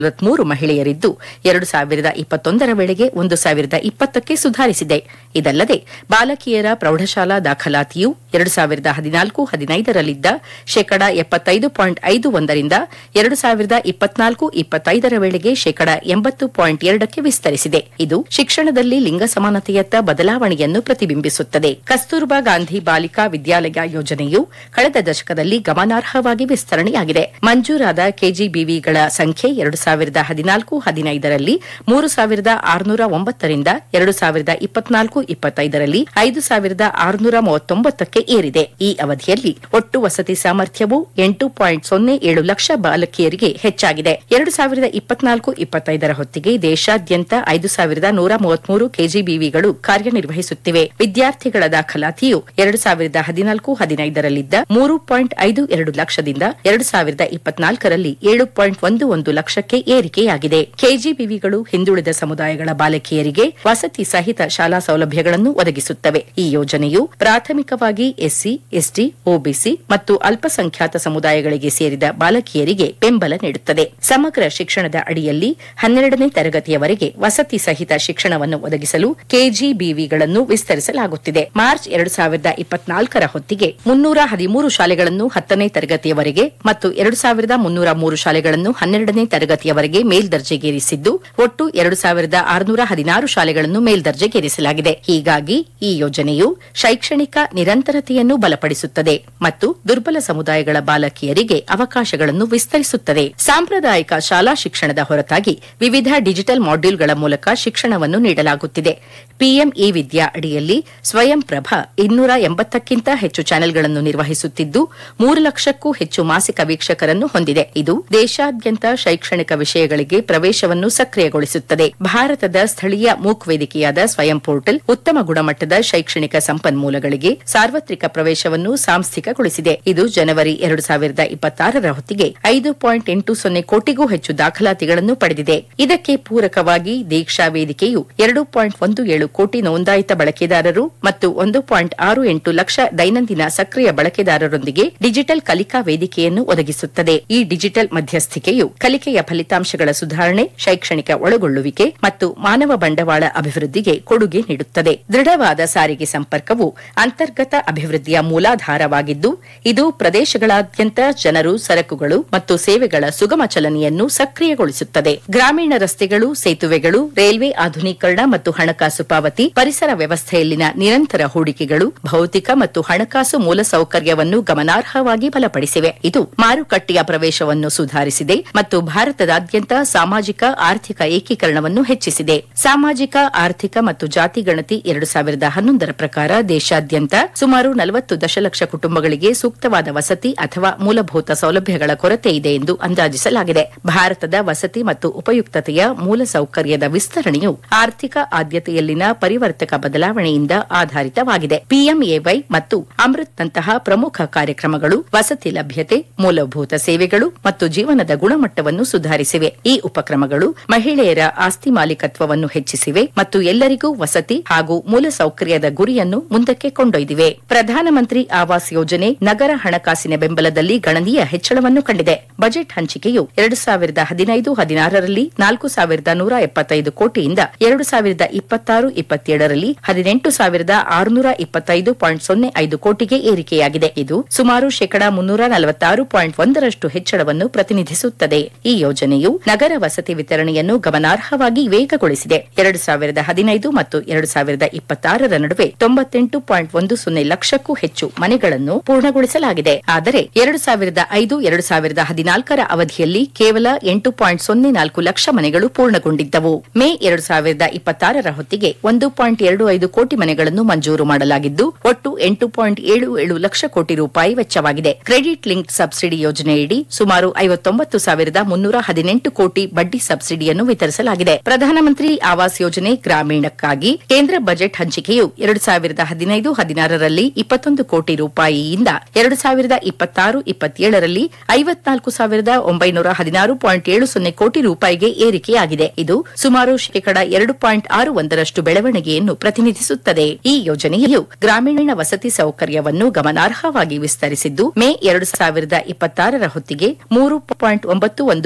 ನಲವತ್ಮೂರು ಮಹಿಳೆಯರಿದ್ದು ಎರಡು ಸಾವಿರದ ಇಪ್ಪತ್ತೊಂದರ ವೇಳೆಗೆ ಒಂದು ಸಾವಿರದ ಇಪ್ಪತ್ತಕ್ಕೆ ಸುಧಾರಿಸಿದೆ ಇದಲ್ಲದೆ ಬಾಲಕಿಯರ ಪ್ರೌಢಶಾಲಾ ದಾಖಲಾತಿಯು ಎರಡು ಸಾವಿರದ ಹದಿನಾಲ್ಕು ಹದಿನೈದರಲ್ಲಿದ್ದ ಶೇಕಡ ಎಪ್ಪತ್ತೈದು ಪಾಯಿಂಟ್ ಐದು ಒಂದರಿಂದ ಎರಡು ಸಾವಿರದ ಇಪ್ಪತ್ನಾಲ್ಕು ಇಪ್ಪತ್ತೈದರ ವೇಳೆಗೆ ಶೇಕಡ ಎಂಬತ್ತು ಪಾಯಿಂಟ್ ಎರಡಕ್ಕೆ ವಿಸ್ತರಿಸಿದೆ ಇದು ಶಿಕ್ಷಣದಲ್ಲಿ ಲಿಂಗ ಸಮಾನತೆಯತ್ತ ಬದಲಾವಣೆಯನ್ನು ಪ್ರತಿಬಿಂಬಿಸುತ್ತದೆ ಕಸ್ತೂರ್ಬಾ ಗಾಂಧಿ ಬಾಲಿಕಾ ವಿದ್ಯಾಲಯ ಯೋಜನೆಯು ಕಳೆದ ದಶಕದಲ್ಲಿ ಗಮನಾರ್ಹವಾಗಿ ವಿಸ್ತರಣೆಯಾಗಿದೆ ಮಂಜೂರಾದ ಕೆಜಿಬಿವಿಗಳ ಸಂಖ್ಯೆ ಎರಡು ಸಾವಿರದ ಹದಿನಾಲ್ಕು ಹದಿನೈದರಲ್ಲಿ ಮೂರು ಸಾವಿರದ ಆರುನೂರ ಒಂಬತ್ತರಿಂದ ಎರಡು ಸಾವಿರದ ಇಪ್ಪತ್ನಾಲ್ಕು ಇಪ್ಪತ್ತೈದರಲ್ಲಿ ಐದು ಸಾವಿರದ ಆರುನೂರ ಮೂವತ್ತೊಂಬತ್ತಕ್ಕೆ ಏರಿದೆ ಈ ಅವಧಿಯಲ್ಲಿ ಒಟ್ಟು ವಸತಿ ಸಾಮರ್ಥ್ಯವು ಎಂಟು ಪಾಯಿಂಟ್ ಸೊನ್ನೆ ಏಳು ಲಕ್ಷ ಬಾಲಕಿಯರಿಗೆ ಹೆಚ್ಚಾಗಿದೆ ಎರಡು ಸಾವಿರದ ಇಪ್ಪತ್ನಾಲ್ಕು ಇಪ್ಪತ್ತೈದರ ಹೊತ್ತಿಗೆ ದೇಶಾದ್ಯಂತ ಐದು ಸಾವಿರದ ನೂರ ಮೂವತ್ಮೂರು ಕೆಜಿಬಿವಿಗಳು ಕಾರ್ಯನಿರ್ವಹಿಸುತ್ತಿವೆ ವಿದ್ಯಾರ್ಥಿಗಳ ದಾಖಲಾತಿಯು ಎರಡು ಸಾವಿರದ ಹದಿನಾಲ್ಕು ಹದಿನೈದರಲ್ಲಿದ್ದ ಮೂರು ಪಾಯಿಂಟ್ ಐದು ಎರಡು ಲಕ್ಷದಿಂದ ಎರಡು ಸಾವಿರದ ಇಪ್ಪತ್ನಾಲ್ಕರಲ್ಲಿ ಏಳು ಪಾಯಿಂಟ್ ಒಂದು ಒಂದು ಲಕ್ಷಕ್ಕೆ ಏರಿಕೆಯಾಗಿದೆ ಕೆಜಿಬಿವಿಗಳು ಹಿಂದುಳಿದ ಸಮುದಾಯಗಳ ಬಾಲಕಿಯರಿಗೆ ವಸತಿ ಸಹಿತ ಶಾಲಾ ಸೌಲಭ್ಯಗಳನ್ನು ಒದಗಿಸುತ್ತವೆ ಈ ಯೋಜನೆಯು ಪ್ರಾಥಮಿಕವಾಗಿ ಎಸ್ಸಿ ಎಸ್ಟಿ ಒಬಿಸಿ ಮತ್ತು ಅಲ್ಪಸಂಖ್ಯಾತ ಸಮುದಾಯಗಳಿಗೆ ಸೇರಿದ ಬಾಲಕಿಯರಿಗೆ ಬೆಂಬಲ ನೀಡುತ್ತದೆ ಸಮಗ್ರ ಶಿಕ್ಷಣದ ಅಡಿಯಲ್ಲಿ ಹನ್ನೆರಡನೇ ತರಗತಿಯವರೆಗೆ ವಸತಿ ಸಹಿತ ಶಿಕ್ಷಣವನ್ನು ಒದಗಿಸಲು ಕೆಜಿಬಿವಿಗಳನ್ನು ವಿಸ್ತರಿಸಲಾಗುತ್ತಿದೆ ಮಾರ್ಚ್ ಎರಡು ಸಾವಿರದ ಇಪ್ಪತ್ನಾಲ್ಕರ ಹೊತ್ತಿಗೆ ಮುನ್ನೂರ ಹದಿಮೂರು ಶಾಲೆಗಳನ್ನು ಹತ್ತನೇ ತರಗತಿಯವರೆಗೆ ಮತ್ತು ಎರಡು ಸಾವಿರದ ಮುನ್ನೂರ ಮೂರು ಶಾಲೆಗಳನ್ನು ಹನ್ನೆರಡನೇ ತರಗತಿಯವರೆಗೆ ಮೇಲ್ದರ್ಜೆಗೇರಿಸಿದ್ದು ಒಟ್ಟು ಎರಡು ಸಾವಿರದ ಆರುನೂರ ಹದಿನಾರು ಶಾಲೆಗಳನ್ನು ಮೇಲ್ದರ್ಜೆಗೇರಿಸಲಾಗಿದೆ ಹೀಗಾಗಿ ಈ ಯೋಜನೆಯು ಶೈಕ್ಷಣಿಕ ನಿರಂತರತೆಯನ್ನು ಬಲಪಡಿಸುತ್ತದೆ ಮತ್ತು ದುರ್ಬಲ ಸಮುದಾಯಗಳ ಬಾಲಕಿಯರಿಗೆ ಅವಕಾಶಗಳನ್ನು ವಿಸ್ತರಿಸುತ್ತದೆ ಸಾಂಪ್ರದಾಯಿಕ ಶಾಲಾ ಶಿಕ್ಷಣದ ಹೊರತಾಗಿ ವಿವಿಧ ಡಿಜಿಟಲ್ ಮಾಡ್ಯೂಲ್ಗಳ ಮೂಲಕ ಶಿಕ್ಷಣವನ್ನು ನೀಡಲಾಗುತ್ತಿದೆ ಪಿಎಂ ಇ ವಿದ್ಯಾ ಅಡಿಯಲ್ಲಿ ಸ್ವಯಂ ಪ್ರಭಾ ಇನ್ನೂರ ಎಂಬತ್ತಕ್ಕಿಂತ ಹೆಚ್ಚು ಚಾನೆಲ್ಗಳನ್ನು ನಿರ್ವಹಿಸುತ್ತಿದ್ದು ಮೂರು ಲಕ್ಷಕ್ಕೂ ಹೆಚ್ಚು ಮಾಸಿಕ ವೀಕ್ಷಕರನ್ನು ಹೊಂದಿದೆ ಇದು ದೇಶಾದ್ಯಂತ ಶೈಕ್ಷಣಿಕ ವಿಷಯಗಳಿಗೆ ಪ್ರವೇಶವನ್ನು ಸಕ್ರಿಯಗೊಳಿಸುತ್ತದೆ ಭಾರತದ ಸ್ಥಳೀಯ ಮೂಕ್ ವೇದಿಕೆಯಾದ ಸ್ವಯಂ ಪೋರ್ಟಲ್ ಉತ್ತಮ ಗುಣಮಟ್ಟದ ಶೈಕ್ಷಣಿಕ ಸಂಪನ್ಮೂಲಗಳಿಗೆ ಸಾರ್ವತ್ರಿಕ ಪ್ರವೇಶವನ್ನು ಸಾಂಸ್ಥಿಕಗೊಳಿಸಿದೆ ಇದು ಜನವರಿ ಎರಡು ಸಾವಿರದ ಇಪ್ಪತ್ತಾರರ ಹೊತ್ತಿಗೆ ಐದು ಪಾಯಿಂಟ್ ಎಂಟು ಸೊನ್ನೆ ಕೋಟಿಗೂ ಹೆಚ್ಚು ದಾಖಲಾತಿಗಳನ್ನು ಪಡೆದಿದೆ ಇದಕ್ಕೆ ಪೂರಕವಾಗಿ ದೀಕ್ಷಾ ವೇದಿಕೆಯು ಎರಡು ಪಾಯಿಂಟ್ ಒಂದು ಏಳು ಕೋಟಿ ನೋಂದಾಯಿತ ಬಳಕೆದಾರರು ಮತ್ತು ಒಂದು ಪಾಯಿಂಟ್ ಆರು ಎಂಟು ಲಕ್ಷ ದೈನಂದಿನ ಸಕ್ರಿಯ ಬಳಕೆದಾರರೊಂದಿಗೆ ಡಿಜಿಟಲ್ ಕಲಿಕಾ ವೇದಿಕೆಯನ್ನು ಒದಗಿಸುತ್ತದೆ ಈ ಡಿಜಿಟಲ್ ಮಧ್ಯಸ್ಥಿಕೆಯು ಕಲಿಕೆಯ ಫಲಿತಾಂಶಗಳ ಸುಧಾರಣೆ ಶೈಕ್ಷಣಿಕ ಒಳಗೊಳ್ಳುವಿಕೆ ಮತ್ತು ಮಾನವ ಬಂಡವಾಳ ಅಭಿವೃದ್ಧಿಗೆ ಕೊಡುಗೆ ನೀಡುತ್ತದೆ ದೃಢವಾದ ಸಾರಿಗೆ ಸಂಪರ್ಕವು ಅಂತರ್ಗತ ಅಭಿವೃದ್ಧಿಯ ಮೂಲಾಧಾರವಾಗಿದ್ದು ಇದು ಪ್ರದೇಶಗಳಾದ್ಯಂತ ಜನರು ಸರಕುಗಳು ಮತ್ತು ಸೇವೆಗಳ ಸುಗಮ ಚಲನೆಯನ್ನು ಸಕ್ರಿಯಗೊಳಿಸುತ್ತದೆ ಗ್ರಾಮೀಣ ರಸ್ತೆಗಳು ಸೇತುವೆಗಳು ರೈಲ್ವೆ ಆಧುನೀಕರಣ ಮತ್ತು ಹಣಕಾಸು ಪಾವತಿ ಪರಿಸರ ವ್ಯವಸ್ಥೆಯಲ್ಲಿನ ನಿರಂತರ ಹೂಡಿಕೆಗಳು ಭೌತಿಕ ಮತ್ತು ಹಣಕಾಸು ಮೂಲಸೌಕರ್ಯವನ್ನು ಗಮನಾರ್ಹವಾಗಿ ಬಲಪಡಿಸಿವೆ ಇದು ಮಾರುಕಟ್ಟೆಯ ಪ್ರವೇಶವನ್ನು ಸುಧಾರಿಸಿದೆ ಮತ್ತು ಭಾರತದಾದ್ಯಂತ ಸಾಮಾಜಿಕ ಆರ್ಥಿಕ ಏಕೀಕರಣವನ್ನು ಹೆಚ್ಚಿಸಿದೆ ಸಾಮಾಜಿಕ ಆರ್ಥಿಕ ಮತ್ತು ಜಾತಿ ಗಣತಿ ಎರಡು ಸಾವಿರದ ಹನ್ನೊಂದರ ಪ್ರಕಾರ ದೇಶಾದ್ಯಂತ ಸುಮಾರು ನಲವತ್ತು ದಶಲಕ್ಷ ಕುಟುಂಬಗಳಿಗೆ ಸೂಕ್ತವಾದ ವಸತಿ ಅಥವಾ ಮೂಲಭೂತ ಸೌಲಭ್ಯಗಳ ಕೊರತೆ ಇದೆ ಎಂದು ಅಂದಾಜಿಸಲಾಗಿದೆ ಭಾರತದ ವಸತಿ ಮತ್ತು ಉಪಯುಕ್ತತೆಯ ಮೂಲಸೌಕರ್ಯದ ವಿಸ್ತರಣೆಯು ಆರ್ಥಿಕ ಆದ್ಯತೆಯಲ್ಲಿನ ಪರಿವರ್ತಕ ಬದಲಾವಣೆಯಿಂದ ಆಧಾರಿತವಾಗಿದೆ ಪಿಎಂಎವೈ ಮತ್ತು ಅಮೃತ್ನಂತಹ ಪ್ರಮುಖ ಕಾರ್ಯಕ್ರಮಗಳು ವಸತಿ ಲಭ್ಯತೆ ಮೂಲಭೂತ ಸೇವೆಗಳು ಮತ್ತು ಜೀವನದ ಗುಣಮಟ್ಟವನ್ನು ಸುಧಾರಿಸಿವೆ ಈ ಉಪಕ್ರಮಗಳು ಮಹಿಳೆಯರ ಆಸ್ತಿ ಮಾಲೀಕತ್ವವನ್ನು ಹೆಚ್ಚಿಸಿವೆ ಮತ್ತು ಎಲ್ಲರಿಗೂ ವಸತಿ ಹಾಗೂ ಮೂಲಸೌಕರ್ಯದ ಗುರಿಯನ್ನು ಮುಂದಕ್ಕೆ ಕೊಂಡೊಯ್ದಿವೆ ಪ್ರಧಾನಮಂತ್ರಿ ಆವಾಸ್ ಯೋಜನೆ ನಗರ ಹಣಕಾಸಿನ ಬೆಂಬಲದಲ್ಲಿ ಗಣನೀಯ ಹೆಚ್ಚಳವನ್ನು ಕಂಡಿದೆ ಬಜೆಟ್ ಹಂಚಿಕೆಯು ಎರಡು ಸಾವಿರದ ಹದಿನೈದು ಹದಿನಾರರಲ್ಲಿ ನಾಲ್ಕು ಸಾವಿರದ ನೂರ ಎಪ್ಪತ್ತೈದು ಕೋಟಿಯಿಂದ ಎರಡು ಸಾವಿರದ ಇಪ್ಪತ್ತಾರು ಇಪ್ಪತ್ತೇಳರಲ್ಲಿ ಹದಿನೆಂಟು ಸಾವಿರದ ಆರುನೂರ ಇಪ್ಪತ್ತೈದು ಪಾಯಿಂಟ್ ಸೊನ್ನೆ ಐದು ಕೋಟಿಗೆ ಏರಿಕೆಯಾಗಿದೆ ಇದು ಸುಮಾರು ಶೇಕಡಾ ಮುನ್ನೂರ ನಲವತ್ತಾರು ಪಾಯಿಂಟ್ ಒಂದರಷ್ಟು ಹೆಚ್ಚಳವನ್ನು ಪ್ರತಿನಿಧಿಸುತ್ತದೆ ಈ ಯೋಜನೆಯು ನಗರ ವಸತಿ ವಿತರಣೆಯನ್ನು ಗಮನಾರ್ಹವಾಗಿ ವೇಗಗೊಳಿಸಿದೆ ಎರಡು ಸಾವಿರದ ಹದಿನೈದು ಮತ್ತು ಎರಡು ಸಾವಿರದ ಇಪ್ಪತ್ತಾರರ ನಡುವೆ ತೊಂಬತ್ತೆಂಟು ಪಾಯಿಂಟ್ ಒಂದು ಸೊನ್ನೆ ಲಕ್ಷಕ್ಕೂ ಹೆಚ್ಚು ಮನೆಗಳನ್ನು ಪೂರ್ಣಗೊಳಿಸಲಾಗಿದೆ ಆದರೆ ಎರಡು ಸಾವಿರದ ಐದು ಎರಡು ಸಾವಿರದ ಹದಿನಾಲ್ಕರ ಅವಧಿಯಲ್ಲಿ ಕೇವಲ ಎಂಟು ಪಾಯಿಂಟ್ ಸೊನ್ನೆ ನಾಲ್ಕು ಲಕ್ಷ ಮನೆಗಳು ಪೂರ್ಣಗೊಂಡಿದ್ದವು ಮೇ ಎರಡು ಸಾವಿರದ ಇಪ್ಪತ್ತಾರರ ಹೊತ್ತಿಗೆ ಒಂದು ಪಾಯಿಂಟ್ ಎರಡು ಐದು ಕೋಟಿ ಮನೆಗಳನ್ನು ಮಂಜೂರು ಮಾಡಲಾಗಿದ್ದು ಒಟ್ಟು ಎಂಟು ಪಾಯಿಂಟ್ ಏಳು ಏಳು ಲಕ್ಷ ಕೋಟಿ ರೂಪಾಯಿ ವೆಚ್ಚವಾಗಿದೆ ಕ್ರೆಡಿಟ್ ಲಿಂಕ್ಡ್ ಸಬ್ಸಿಡಿ ಯೋಜನೆಯಡಿ ಸುಮಾರು ಐವತ್ತೊಂಬತ್ತು ಸಾವಿರದ ಮುನ್ನೂರ ಹದಿನೆಂಟು ಕೋಟಿ ಬಡ್ಡಿ ಸಬ್ಸಿಡಿಯನ್ನು ವಿತರಿಸಲಾಗಿದೆ ಪ್ರಧಾನಮಂತ್ರಿ ಆವಾಸ್ ಯೋಜನೆ ಗ್ರಾಮೀಣಕ್ಕಾಗಿ ಕೇಂದ್ರ ಬಜೆಟ್ ಹಂಚಿಕೆಯು ಎರಡು ಸಾವಿರದ ಹದಿನೈದು ಹದಿನಾರರಲ್ಲಿ ಇಪ್ಪತ್ತೊಂದು ಕೋಟಿ ರೂಪಾಯಿಯಿಂದ ಎರಡು ಸಾವಿರದ ಇಪ್ಪತ್ತಾರು ಇಪ್ಪತ್ತೇಳರಲ್ಲಿ ಐವತ್ನಾಲ್ಕು ಸಾವಿರದ ಒಂಬೈನೂರ ಹದಿನಾರು ಪಾಯಿಂಟ್ ಏಳು ಸೊನ್ನೆ ಕೋಟಿ ರೂಪಾಯಿಗೆ ಏರಿಕೆಯಾಗಿದೆ ಇದು ಸುಮಾರು ಶೇಕಡ ಎರಡು ಪಾಯಿಂಟ್ ಆರು ಒಂದರಷ್ಟು ಬೆಳವಣಿಗೆಯನ್ನು ಪ್ರತಿನಿಧಿಸುತ್ತದೆ ಈ ಯೋಜನೆಯು ಗ್ರಾಮೀಣ ವಸತಿ ಸೌಕರ್ಯವನ್ನು ಗಮನಾರ್ಹವಾಗಿ ವಿಸ್ತರಿಸಿದ್ದು ಮೇ ಎರಡು ಸಾವಿರದ ಇಪ್ಪತ್ತಾರರ ಹೊತ್ತಿಗೆ ಮೂರು ಪಾಯಿಂಟ್ ಒಂಬತ್ತು ಒಂದು ಕೋಟಿ ಮನೆ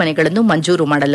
ಮನೆಗಳನ್ನು ಮಂಜೂರು ಮಾಡಲಾಗಿದೆ